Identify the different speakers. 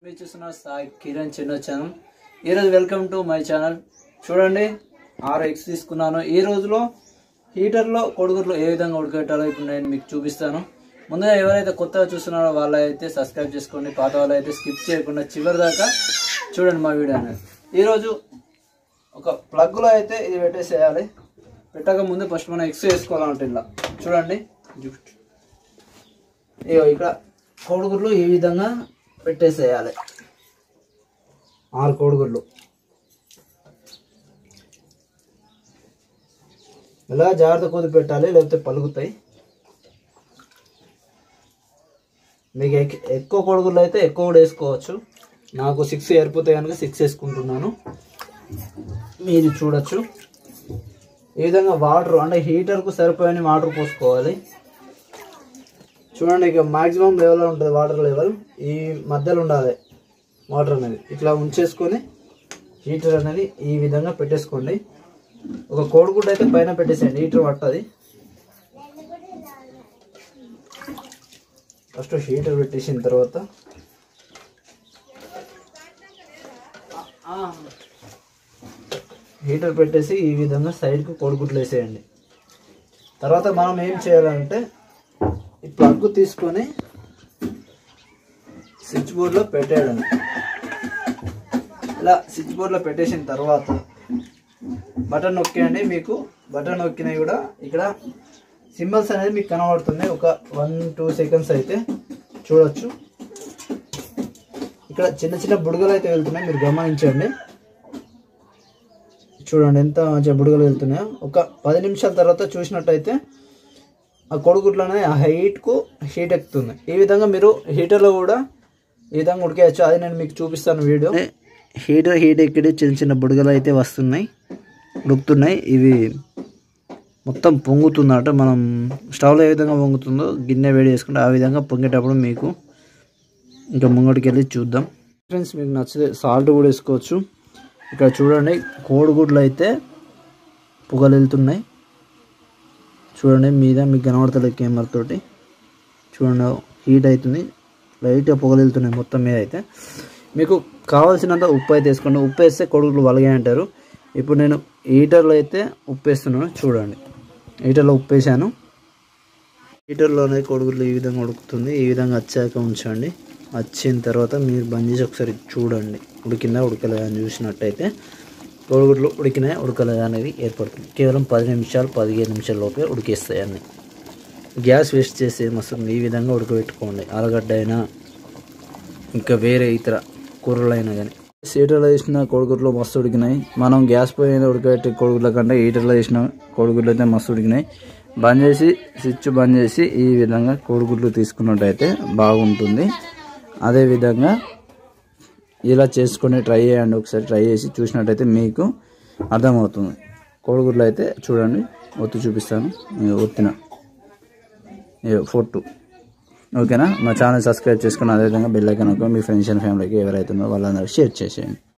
Speaker 1: మీరు చూస్తున్న సాయి కిరణ్ చిన్న ఛానల్ ఈరోజు వెల్కమ్ టు మై ఛానల్ చూడండి ఆరు ఎగ్స్ తీసుకున్నాను ఈ రోజులో హీటర్లో కొడుగుర్లు ఏ విధంగా ఉడకబెట్టాలో ఇప్పుడు నేను మీకు చూపిస్తాను ముందుగా ఎవరైతే కొత్తగా చూస్తున్నారో వాళ్ళైతే సబ్స్క్రైబ్ చేసుకోండి పాత వాళ్ళైతే స్కిప్ చేయకుండా చివరి దాకా చూడండి మా వీడియో అనేది ఈరోజు ఒక ప్లగ్లో అయితే ఇది పెట్టేసేయాలి పెట్టక ముందు ఫస్ట్ మనం ఎగ్స్ వేసుకోవాలంటే ఇలా చూడండి జుట్ ఇగో ఇక్కడ కోడిగుడ్లు ఈ విధంగా పెట్టేసేయాలి ఆరు కోడిగుడ్లు ఇలా జాగ్రత్త కొద్ది పెట్టాలి లేకపోతే పలుకుతాయి మీకు ఎక్- ఎక్కువ కొడుగులు అయితే ఎక్కువ కూడా వేసుకోవచ్చు నాకు సిక్స్ సరిపోతాయి కనుక సిక్స్ వేసుకుంటున్నాను మీరు చూడొచ్చు ఈ విధంగా వాటర్ అంటే హీటర్కు సరిపోయని వాటర్ పోసుకోవాలి చూడండి ఇక మాక్సిమం లెవెల్లో ఉంటుంది వాటర్ లెవెల్ ఈ మధ్యలో ఉండాలి వాటర్ అనేది ఇట్లా ఉంచేసుకొని హీటర్ అనేది ఈ విధంగా పెట్టేసుకోండి ఒక కోడిగుడ్డు అయితే పైన పెట్టేసేయండి హీటర్ పట్టది ఫస్ట్ హీటర్ పెట్టేసిన తర్వాత హీటర్ పెట్టేసి ఈ విధంగా సైడ్కి కోడిగుడ్లు వేసేయండి తర్వాత మనం ఏం చేయాలంటే ఈ ప్లగ్ తీసుకొని స్విచ్ బోర్డ్లో పెట్టేయడం ఇలా స్విచ్ బోర్డ్లో పెట్టేసిన తర్వాత బటన్ నొక్కేయండి మీకు బటన్ నొక్కినవి కూడా ఇక్కడ సింబల్స్ అనేది మీకు కనబడుతుంది ఒక వన్ టూ సెకండ్స్ అయితే చూడొచ్చు ఇక్కడ చిన్న చిన్న బుడగలు అయితే వెళ్తున్నాయి మీరు గమనించండి చూడండి ఎంత మంచిగా బుడగలు వెళ్తున్నాయో ఒక పది నిమిషాల తర్వాత చూసినట్టయితే ఆ కొడుగుడ్లు అనేది ఆ హైట్కు హీట్ ఎక్కుతుంది ఈ విధంగా మీరు హీటర్లో కూడా ఈ విధంగా ఉడికేయచ్చు అది నేను మీకు చూపిస్తాను వీడియో హీటర్ హీట్ ఎక్కడి చిన్న చిన్న బుడగలు అయితే వస్తున్నాయి ఉడుకుతున్నాయి ఇవి మొత్తం పొంగుతుందట మనం స్టవ్లో ఏ విధంగా పొంగుతుందో గిన్నె వేడి చేసుకుంటే ఆ విధంగా పొంగేటప్పుడు మీకు ఇంకా ముంగటికి వెళ్ళి చూద్దాం ఫ్రెండ్స్ మీకు నచ్చితే సాల్ట్ కూడా వేసుకోవచ్చు ఇక్కడ చూడండి కోడిగుడ్లు అయితే పొగలు వెళ్తున్నాయి చూడండి మీద మీకు కనబడతలేదు కెమెరా తోటి చూడండి హీట్ అవుతుంది లైట్గా పొగలు వెళ్తున్నాయి మొత్తం మీద అయితే మీకు కావాల్సినంత ఉప్పు అయితే వేసుకోండి ఉప్పు వేస్తే కొడుకులు వలగాయి అంటారు ఇప్పుడు నేను హీటర్లో అయితే ఉప్పు వేస్తున్నాను చూడండి హీటర్లో ఉప్పు వేసాను హీటర్లోనే కొడుకులు ఈ విధంగా ఉడుకుతుంది ఈ విధంగా వచ్చాక ఉంచండి వచ్చిన తర్వాత మీరు బంద్ చేసి ఒకసారి చూడండి ఉడికిందా ఉడకలేదా అని చూసినట్టయితే కోడిగుడ్లు ఉడికినాయి ఉడకలేదా అనేది ఏర్పడుతుంది కేవలం పది నిమిషాలు పదిహేను నిమిషాల లోపే ఉడికేస్తాయి అన్ని గ్యాస్ వేస్ట్ చేసే మస్తుంది ఈ విధంగా ఉడకబెట్టుకోండి ఆలుగడ్డ అయినా ఇంకా వేరే ఇతర కూరలు అయినా కానీ హీటర్లో వేసిన కోడిగుడ్లు మస్తు ఉడికినాయి మనం గ్యాస్ పొయ్యి మీద ఉడకబెట్టే కోడిగుడ్ల కంటే హీటర్లో వేసిన కోడిగుడ్లు అయితే మస్తు ఉడికినాయి బంద్ చేసి స్విచ్ బంద్ చేసి ఈ విధంగా కోడిగుడ్లు తీసుకున్నట్టయితే బాగుంటుంది అదేవిధంగా ఇలా చేసుకొని ట్రై చేయండి ఒకసారి ట్రై చేసి చూసినట్టయితే మీకు అర్థమవుతుంది కోడిగుడ్లు అయితే చూడండి ఒత్తి చూపిస్తాను ఇగో ఒత్తిన ఇగో ఫోటో ఓకేనా మా ఛానల్ సబ్స్క్రైబ్ చేసుకుని అదేవిధంగా బెల్ ఐకాన్ నొక్కి మీ ఫ్రెండ్స్ అండ్ ఫ్యామిలీకి ఎవరైతే ఉన్నారో వాళ్ళందరూ షేర్ చేసేయండి